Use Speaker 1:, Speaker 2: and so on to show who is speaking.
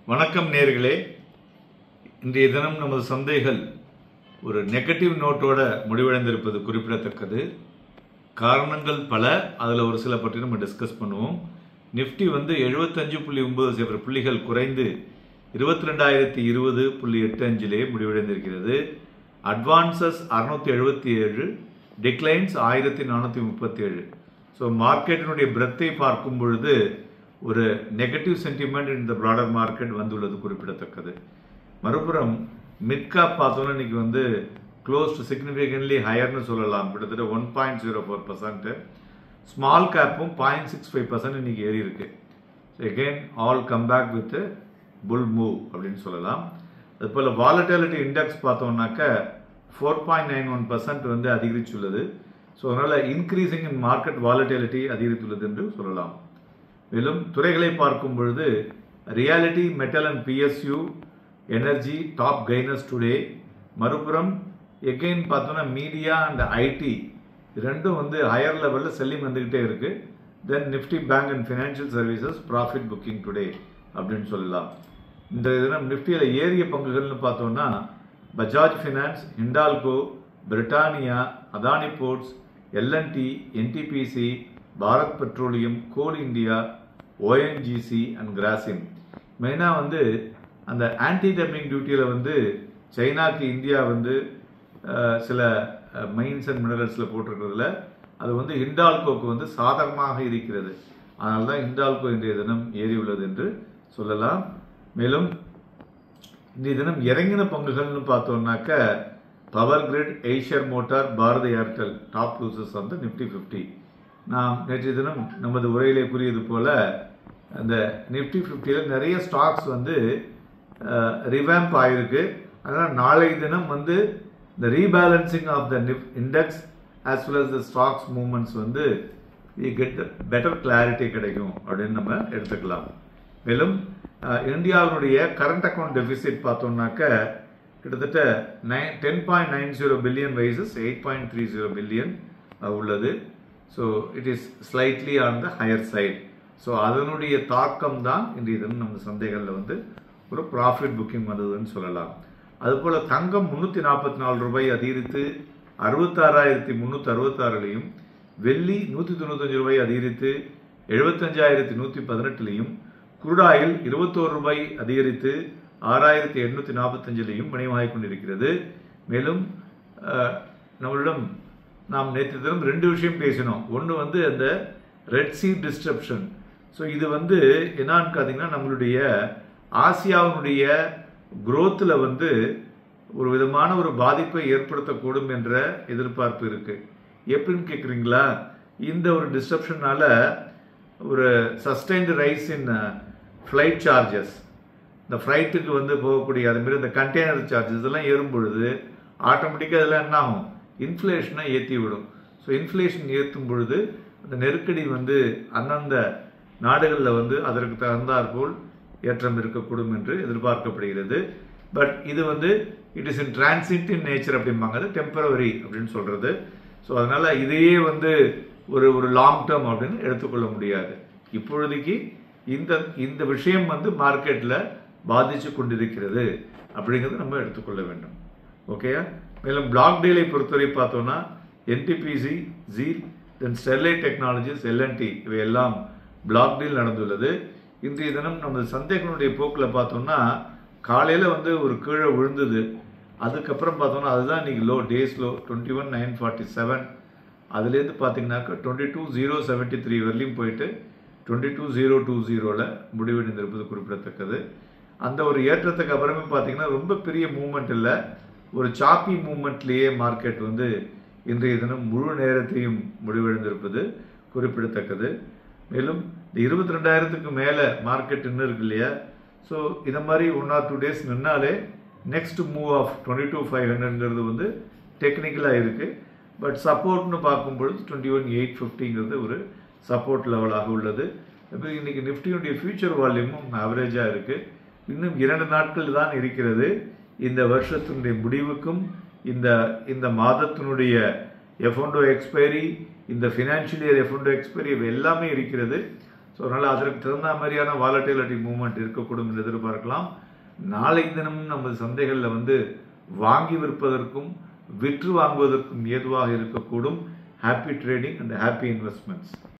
Speaker 1: வணக்கம் நேர்களே இன்றைய தினம் நமது சந்தைகள் ஒரு நெகட்டிவ் நோட்டோட முடிவடைந்திருப்பது குறிப்பிடத்தக்கது காரணங்கள் பல அதில் ஒரு சில பற்றி நம்ம டிஸ்கஸ் பண்ணுவோம் நிஃப்டி வந்து எழுபத்தஞ்சு புள்ளி ஒன்பது சைபர் புள்ளிகள் குறைந்து இருபத்தி ரெண்டாயிரத்தி இருபது புள்ளி எட்டு அஞ்சிலே முடிவடைந்திருக்கிறது அட்வான்சஸ் அறுநூத்தி எழுபத்தி ஏழு டிக்ளைன்ஸ் ஆயிரத்தி நானூற்றி முப்பத்தி ஏழு ஸோ மார்க்கெட்டினுடைய பிரத்தை பார்க்கும் பொழுது ஒரு நெகட்டிவ் சென்டிமெண்ட் இந்த ப்ராடர் மார்க்கெட் வந்துள்ளது குறிப்பிடத்தக்கது மறுபுறம் மிட்காப் பார்த்தோன்னா இன்னைக்கு வந்து க்ளோஸ் டு சிக்னிஃபிகன்ட்லி ஹையர்னு சொல்லலாம் கிட்டத்தட்ட one point zero four percent small கேப்பும் பாயிண்ட் சிக்ஸ் ஃபைவ் பர்சன்ட் இன்னைக்கு ஏறி இருக்கு again all come back with full move அப்படின்னு சொல்லலாம் அது போல் வாலட்டிலிட்டி இண்டெக்ஸ் பார்த்தோம்னாக்க four point nine one percent வந்து அதிகரிச்சுள்ளது ஸோ அதனால் இன்க்ரீசிங் இன் மார்க்கெட் வாலட்டிலிட்டி அதிகரித்துள்ளது என்று சொல்லலாம் மேலும் துறைகளை பார்க்கும் பொழுது reality metal and PSU energy top gainers today மறுபுறம் எகெயின் பார்த்தோன்னா மீடியா அண்ட் ஐடி ரெண்டும் வந்து ஹையர் லெவலில் செல்லிங் வந்துக்கிட்டே இருக்கு then Nifty bank and financial services profit booking today அப்படின்னு சொல்லலாம் இந்த தினம் நிஃப்டியில் ஏறிய பங்குகள்னு பார்த்தோம்னா Bajaj finance Hindalco Britannia Adani ports L and T NTPC Bharat petroleum coal India ONGC and Grasim மெயினாக வந்து அந்த ஆன்டி டம்பிங் டியூட்டியில் வந்து சைனாக்கு இந்தியா வந்து அஹ், சில மைன்ஸ் அண்ட் மினரல்ஸில் போட்டிருக்கிறதுல அது வந்து ஹிண்டால்கோக்கு வந்து சாதகமாக இருக்கிறது அதனால தான் ஹிண்டால்கோ இன்றைய தினம் ஏறி உள்ளது என்று சொல்லலாம் மேலும் இன்றைய தினம் இறங்கின பங்குகள்னு பார்த்தோம்னாக்க power grid Eicher motor Bharti Airtel top losers வந்து நிஃப்டி ஃபிஃப்டி நாம் நேற்றைய தினம் நமது உரையிலே கூறியது போல அந்த நிஃப்டி ஃபிஃப்டியில் நிறைய ஸ்டாக்ஸ் வந்து ரிவேம்ப் ஆயிருக்கு அதனால் நாளை தினம் வந்து இந்த rebalancing of the Nifty index as well as the stocks movements வந்து வி கெட் பெட்டர் கிளாரிட்டி கிடைக்கும் அப்படின்னு நம்ம எடுத்துக்கலாம் மேலும் அஹ், இந்தியாவினுடைய கரண்ட் அக்கௌண்ட் டெபிசிட் பார்த்தோம்னாக்க கிட்டத்தட்ட nine ten point nine zero billion versus eight point three zero billion உள்ளது so it is slightly on the higher side so அதனுடைய தாக்கம் தான் இன்றைய தினம் நம்ம சந்தைகளில் வந்து ஒரு ப்ராஃபிட் புக்கிங் வந்ததுன்னு சொல்லலாம் அதுபோல் தங்கம் முந்நூற்றி நாற்பத்தி நாலு ரூபாய் அதிகரித்து அறுபத்தாறாயிரத்தி முந்நூற்றி அறுபத்தாறுலையும் வெள்ளி நூற்றி தொண்ணூத்தஞ்சு ரூபாய் அதிகரித்து எழுபத்தஞ்சாயிரத்தி நூற்றி பதினெட்டுலையும் குருடாயில் இருபத்தோரு ரூபாய் அதிகரித்து ஆறாயிரத்தி எண்ணூற்றி நாற்பத்தஞ்சிலையும் விநியோகமாகிக் கொண்டிருக்கிறது மேலும் அஹ், நம்மளிடம் நாம் நேற்று தினம் ரெண்டு விஷயம் பேசினோம் ஒன்று வந்து அந்த ரெட் சீ டிஸ்ட்ரப்ஷன் ஸோ இது வந்து என்னான்னு பார்த்தீங்கன்னா நம்மளுடைய ஆசியாவினுடைய குரோத்தில் வந்து ஒரு விதமான ஒரு பாதிப்பை ஏற்படுத்தக்கூடும் என்ற எதிர்பார்ப்பு இருக்கு எப்படின்னு கேட்குறீங்களா இந்த ஒரு டிஸ்ட்ரப்ஷனால ஒரு sustained rise in flight charges இந்த ஃப்ளைட்டுக்கு வந்து போகக்கூடிய அது மாதிரி இந்த கண்டெய்னர் சார்ஜஸ் எல்லாம் ஏறும் பொழுது ஆட்டோமேட்டிக்காக இதெல்லாம் என்ன ஆகும் இன்ஃப்ளேஷனை ஏற்றி விடும் ஸோ இன்ஃப்ளேஷன் ஏற்றும் பொழுது அந்த நெருக்கடி வந்து அந்தந்த நாடுகளில் வந்து அதற்கு தகுந்தாற்போல் ஏற்றம் இருக்கக்கூடும் என்று எதிர்பார்க்கப்படுகிறது பட் இது வந்து it is in transit in nature அப்படிம்பாங்க அது டெம்பரவரி அப்படின்னு சொல்றது ஸோ அதனால இதையே வந்து ஒரு ஒரு லாங் டேர்ம் அப்படின்னு எடுத்துக்கொள்ள முடியாது இப்பொழுதைக்கு இந்த இந்த விஷயம் வந்து மார்க்கெட்டில் பாதிச்சு கொண்டிருக்கிறது அப்படிங்கிறத நம்ம எடுத்துக்கொள்ள வேண்டும் ஓகேயா மேலும் பிளாக் டீலை பொறுத்தவரை பார்த்தோம்னா NTPC Zeel then Sterlite Technologies L and T இவை எல்லாம் பிளாக் டீல் நடந்துள்ளது இன்றைய தினம் நமது சந்தைகளுடைய போக்கில் பார்த்தோம்னா காலையில் வந்து ஒரு கீழே விழுந்தது அதுக்கப்புறம் பார்த்தோம்னா அதுதான் இன்னைக்கு low day's low twenty one nine forty seven அதுலேருந்து பார்த்தீங்கன்னாக்கா twenty two zero seventy three வரலையும் போயிட்டு டுவெண்ட்டி டூ ஜீரோ டூ ஜீரோவில் முடிவடைந்திருப்பது குறிப்பிடத்தக்கது அந்த ஒரு ஏற்றத்துக்கு அப்புறமே பார்த்தீங்கன்னா ரொம்ப பெரிய மூமெண்ட் இல்லை ஒரு சாப்பி மூமெண்ட்லேயே மார்க்கெட் வந்து இன்றைய தினம் முழு நேரத்தையும் முடிவடைந்திருப்பது குறிப்பிடத்தக்கது மேலும் இந்த இருபத்தி ரெண்டாயிரத்துக்கு மேலே மார்க்கெட் இன்னும் இருக்கு இல்லையா ஸோ இதை மாதிரி ஒன் ஆர் டூ டேஸ் நின்னாலே next move of twenty two five ஹண்ட்ரட்ங்கிறது வந்து டெக்னிக்கலாக இருக்குது பட் சப்போர்ட்னு பார்க்கும்பொழுது டுவெண்ட்டி ஒன் எயிட் ஃபிஃப்டிங்கிறது ஒரு சப்போர்ட் லெவலாக உள்ளது இப்போ இன்னைக்கு நிஃப்டியுடைய ஃபியூச்சர் வால்யூமும் ஆவரேஜாக இருக்குது இன்னும் இரண்டு நாட்கள் தான் இருக்கிறது இந்த வருஷத்தினுடைய முடிவுக்கும் இந்த இந்த மாதத்தினுடைய எஃப்ஒண்டோ எக்ஸ்பைரி இந்த ஃபினான்ஷியல் இயர் எஃப்ஒண்டோ எக்ஸ்பைரி இவை எல்லாமே இருக்கிறது ஸோ அதனால் அதற்கு தகுந்த மாதிரியான வாலட்டிலிட்டி மூவ்மெண்ட் இருக்கக்கூடும் என்று எதிர்பார்க்கலாம் நாளை தினமும் நமது சந்தைகளில் வந்து வாங்கி விற்பதற்கும் விற்று வாங்குவதற்கும் ஏதுவாக இருக்கக்கூடும் happy trading and happy investments